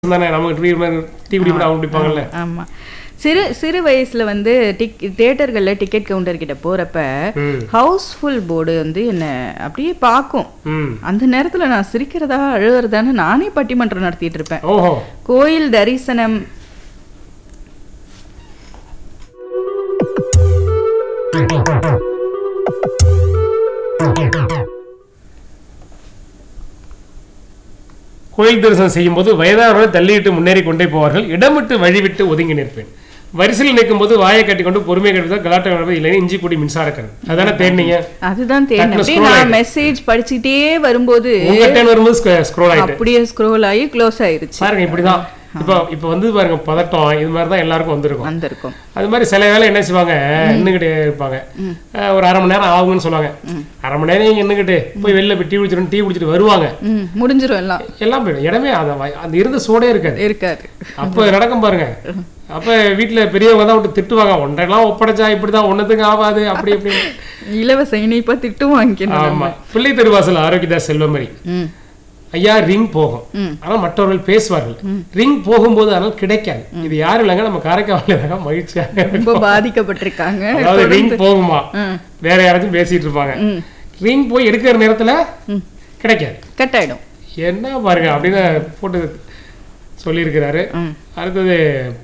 தானே நமக்கு tea tea குடிப்பட அவங்க குடிப்பாங்கல்ல ஆமா சிறு சிறு வயசுல வந்து டிக் தியேட்டர்கள்ல டிக்கெட் கவுண்டர் கிட்ட போறப்ப ம் ஹவுஸ்ஃபுல் போர்டு வந்து என்ன அப்படியே பார்க்கும் ம் அந்த நேரத்துல நான் சிரிக்கிறதா அழுகிறதான்னு நானே பட்டிமன்றம் நடத்திட்டு இருப்பேன் ஓஹோ கோயில் தரிசனம் கோயில் தரிசனம் செய்யும்போது வயதானவர்கள் தள்ளியிட்டு முன்னேறி கொண்டே போவார்கள் இடமிட்டு வழிவிட்டு ஒதுங்கி நிற்பேன் வரிசையில் நிற்கும்போது வாயை கட்டிக்கொண்டு பொறுமை கட்டி கலாட்டம் நடப்பது இல்லைன்னு இஞ்சி கூடி மின்சாரக்கன் அதானே தேடினீங்க அதுதான் தேடினேன் டக்குனு அப்படியே scroll நான் மெசேஜ் படிச்சுட்டே வரும்போது உங்க டேன் வரும்போது ஸ்க்ரோல் ஆயிட்டு அப்படியே ஸ்க்ரோல் ஆகி க்ளோஸ் ஆயிருச்சு பாருங்க இப்படிதான் இப்போ இப்போ வந்து பாருங்க பதட்டம் இது மாதிரி தான் எல்லாருக்கும் வந்திருக்கும் வந்திருக்கும் அது மாதிரி சில வேலை என்ன செய்வாங்க நின்றுக்கிட்டே இருப்பாங்க அஹ் ஒரு அரை மணி நேரம் ஆகும்னு சொல்லுவாங்க அரை மணி நேரம் இங்க நின்றுக்கிட்டு போய் வெளில போய் டீ குடிச்சிட்டு டீ குடிச்சிட்டு வருவாங்க ம் முடிஞ்சிரும் எல்லாம் எல்லாம் போயிடும் இடமே அந்த வ- அந்த இருந்த சோடே இருக்காது இருக்காது அப்ப நடக்கும் பாருங்க அப்ப வீட்டுல பெரியவங்க தான் விட்டு திட்டுவாங்க ஒன்றெல்லாம் ஒப்படைச்சா இப்படிதான் ஒன்னதுக்கு ஆகாது அப்படி இப்படி இலவச இணைப்பா திட்டு வாங்கிக்கணும் ஆமா பிள்ளை தெருவாசல் ஆரோக்கியதாஸ் செல்வமரி ம் ஐயா ரிங் போகும் ம். ஆனா மற்றவர்கள் பேசுவார்கள் ரிங் போகும்போது ஆனால் கிடைக்காது இது யாரும் இல்லைங்க நம்ம காரைக்கால மகிழ்ச்சியா ரொம்ப பாதிக்கப்பட்டிருக்காங்க அதாவது ரிங் போகுமா ம். வேற யாராச்சும் பேசிட்டு இருப்பாங்க ம் ரிங் போய் எடுக்கிற நேரத்துல ம். கிடைக்காது கட் ஆயிடும் என்ன பாருங்க அப்படின்னு போட்டு சொல்லியிருக்கிறாரு ம் அடுத்தது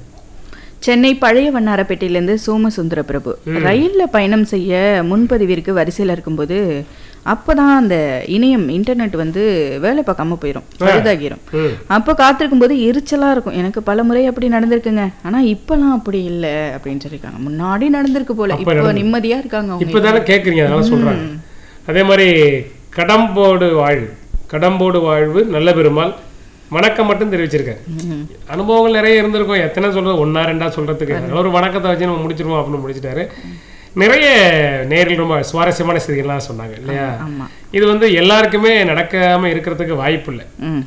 சென்னை பழைய வண்ணாரப்பேட்டையிலேருந்து சோமசுந்தர பிரபு ரயில்ல பயணம் செய்ய முன்பதிவிற்கு வரிசையில் இருக்கும்போது அப்பதான் அந்த இணையம் இன்டர்நெட் வந்து வேலை பார்க்காம போயிடும் பழுதாகிரும் ம். அப்போ காத்திருக்கும் போது எரிச்சலா இருக்கும் எனக்கு பல முறை அப்படி நடந்திருக்குங்க ஆனா இப்பெல்லாம் அப்படி இல்லை அப்படின்னு சொல்லியிருக்காங்க முன்னாடி நடந்திருக்கு போல இப்போ நிம்மதியா இருக்காங்க அவங்க இப்பதானே கேக்குறீங்க அதனால சொல்றாங்க அதே மாதிரி கடம்போடு வாழ்வு கடம்போடு வாழ்வு நல்ல பெருமாள் வணக்கம் மட்டும் தெரிவிச்சிருக்காரு ம். அனுபவங்கள் நிறைய இருந்திருக்கும் எத்தனை சொல்றது ஒன்னா ரெண்டா சொல்றதுக்கு அதனால ஒரு வணக்கத்தை வச்சு நம்ம முடிச்சிருவோம் அப்படின்னு முடிச்சிட்டாரு நிறைய நேரில் ரொம்ப சுவாரஸ்யமான செய்திகள்லாம் சொன்னாங்க இல்லையா ஆமா இது வந்து எல்லாருக்குமே நடக்காம இருக்கிறதுக்கு வாய்ப்பு இல்லை ம்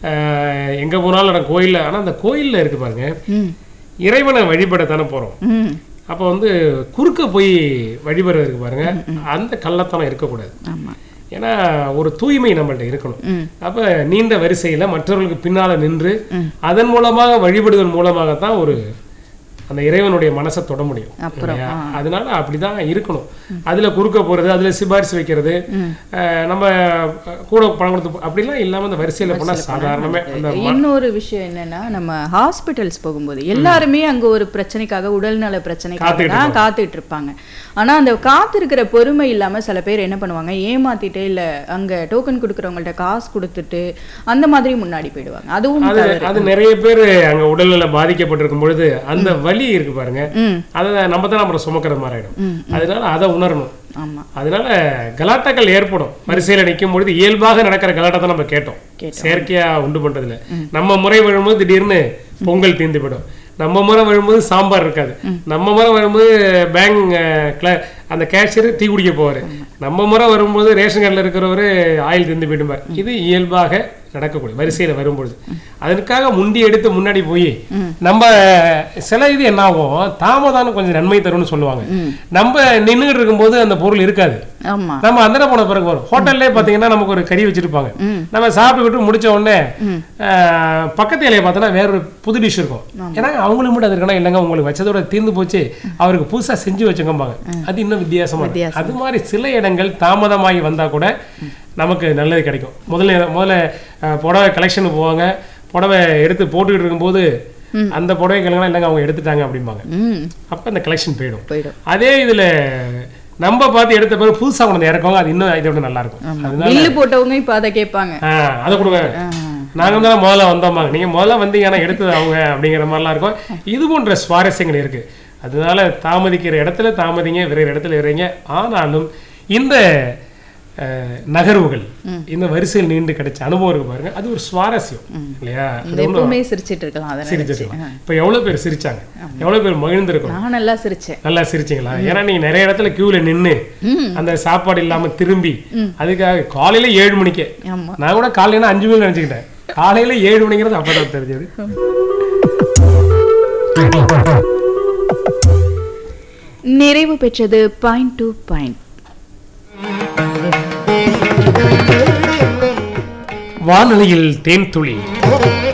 எங்க போனாலும் நடக்கும் கோயில்ல ஆனா அந்த கோயில்ல இருக்கு பாருங்க ம் இறைவனை வழிபடத்தானே போறோம் ம் அப்போ வந்து குறுக்க போய் வழிபடுறதுக்கு பாருங்க அந்த கள்ளத்தனம் இருக்கக்கூடாது ஆமா ஏன்னா ஒரு தூய்மை நம்மள்ட்ட இருக்கணும் ம் அப்ப நீண்ட வரிசையில மற்றவர்களுக்கு பின்னால நின்று அதன் மூலமாக வழிபடுவதன் மூலமாகத்தான் ஒரு அந்த இறைவனுடைய மனசை தொட முடியும் அப்புறம், இல்லையா? அதனால அப்படிதான் இருக்கணும் அதுல குறுக்க போறது அதுல சிபாரிசு வைக்கிறது அஹ், நம்ம அஹ், கூட பணம் கொடுத்து போ- அப்படிலாம் இல்லாம அந்த வரிசையில போனா சாதாரணமே அந்த இன்னொரு விஷயம் என்னன்னா நம்ம ஹாஸ்பிட்டல்ஸ் போகும்போது எல்லாருமே அங்க ஒரு பிரச்சனைக்காக உடல்நல பிரச்சனைக்காக காத்துக்கிட்டு தான் காத்துட்டு இருப்பாங்க ஆனா அந்த காத்திருக்கிற பொறுமை இல்லாம சில பேர் என்ன பண்ணுவாங்க ஏமாத்திட்டு இல்ல அங்க டோக்கன் கொடுக்கறவங்கள்ட்ட காசு கொடுத்துட்டு அந்த மாதிரி முன்னாடி போயிடுவாங்க அதுவும் அது தவறு. அது நிறைய பேர் அங்க உடல்நல பாதிக்கப்பட்டிருக்கும் பொழுது அந்த வலி இருக்கு பாருங்க ம் அதை நம்ம தான் அப்புறம் சுமக்கிற மாதிரி ஆயிடும் ம். அதனால அதை உணரணும் ஆமா அதனால கலாட்டாக்கள் ஏற்படும் வரிசையில நிற்கும் பொழுது இயல்பாக நடக்கிற கலாட்டை தான் நம்ம கேட்டோம் கேட்டோம். செயற்கையா உண்டு பண்றதுல நம்ம முறை வரும்போது திடீர்னு பொங்கல் தீர்ந்து போயிடும் நம்ம முறை வரும்போது சாம்பார் இருக்காது நம்ம முறை வரும்போது பேங்க் அந்த கேஷியர் டீ குடிக்க போவாரு நம்ம முறை வரும்போது ரேஷன் கார்டில் இருக்கிறவரு ஆயில் தீர்ந்து போயிடுவார் இது இயல்பாக நடக்கக்கூடிய வரிசையில வரும்பொழுது அதற்காக முண்டி எடுத்து முன்னாடி போய் நம்ம சில இது என்ன ஆகும் தாமதானம் கொஞ்சம் நன்மை தரும்னு சொல்லுவாங்க நம்ம நின்றுட்டு இருக்கும்போது அந்த பொருள் இருக்காது ஆமா நம்ம அந்த போன பிறகு வரும் ஹோட்டல்லே பாத்தீங்கன்னா நமக்கு ஒரு கறி வச்சிருப்பாங்க நம்ம சாப்பிட்டு முடிச்ச உடனே ஆஹ், பக்கத்து இலையை பார்த்தோன்னா வேற ஒரு புது டிஷ் இருக்கும் ஏன்னா அவங்களுக்கு மட்டும் அது இருக்கணும் இல்லைங்க உங்களுக்கு வச்சதோட தீர்ந்து போச்சு அவருக்கு புதுசா செஞ்சு வச்சுக்கம்பாங்க அது இன்னும் வித்தியாசமா இருக்கும் அது மாதிரி சில இடங்கள் தாமதமாகி வந்தா கூட நமக்கு நல்லது கிடைக்கும் முதல்ல முதல்ல ஆஹ், புடவை கலெக்ஷனுக்கு போவாங்க புடவை எடுத்து போட்டுக்கிட்டு இருக்கும்போது அந்த புடவை கிழங்கெல்லாம் இல்லைங்க அவங்க எடுத்துட்டாங்க அப்படிம்பாங்க ம் அப்ப அந்த கலெக்ஷன் போயிடும் போயிடும் அதே இதுல நம்ம பார்த்து எடுத்த பிறகு புதுசா கொண்டு வந்து இறக்குவாங்க அது இன்னும் இதை விட நல்லா இருக்கும் அதனால பில்லு போட்டவங்க இப்ப அதை கேட்பாங்க ஆ, அதை கொடுங்க நாங்க தான் முதல்ல வந்தோமாங்க நீங்க முதல்ல வந்தீங்கன்னா எடுத்தது அவங்க அப்படிங்கிற மாதிரிலாம் இருக்கும் இது போன்ற சுவாரஸ்யங்கள் இருக்கு அதனால தாமதிக்கிற இடத்துல தாமதிங்க விரைகிற இடத்துல விரைங்க ஆனாலும் இந்த அஹ், நகர்வுகள் இந்த வரிசையில் நீண்டு கிடைச்ச அனுபவம் இருக்கு பாருங்க அது ஒரு சுவாரஸ்யம் இல்லையா இந்த எப்பவுமே சிரிச்சிட்டு இருக்கலாம் அதை நினைச்சு. சிரிச்சிருக்கலாம் இப்ப எவ்வளவு பேர் சிரிச்சாங்க எவ்வளவு பேர் மகிழ்ந்திருக்கோம் நான் நல்லா சிரிச்சேன் நல்லா சிரிச்சிங்களா ஏன்னா நீங்க நிறைய இடத்துல கியூல நின்னு அந்த சாப்பாடு இல்லாம திரும்பி அதுக்காக காலையில ஏழு மணிக்கு ஆமா நான் கூட காலையில அஞ்சு மணி நினைச்சுக்கிட்டேன் காலையில ஏழு மணிங்கிறது அப்பதான் தெரிஞ்சது நிறைவு பெற்றது பாயிண்ட் டு பாயிண்ட் வானொலியில் தேன் துளி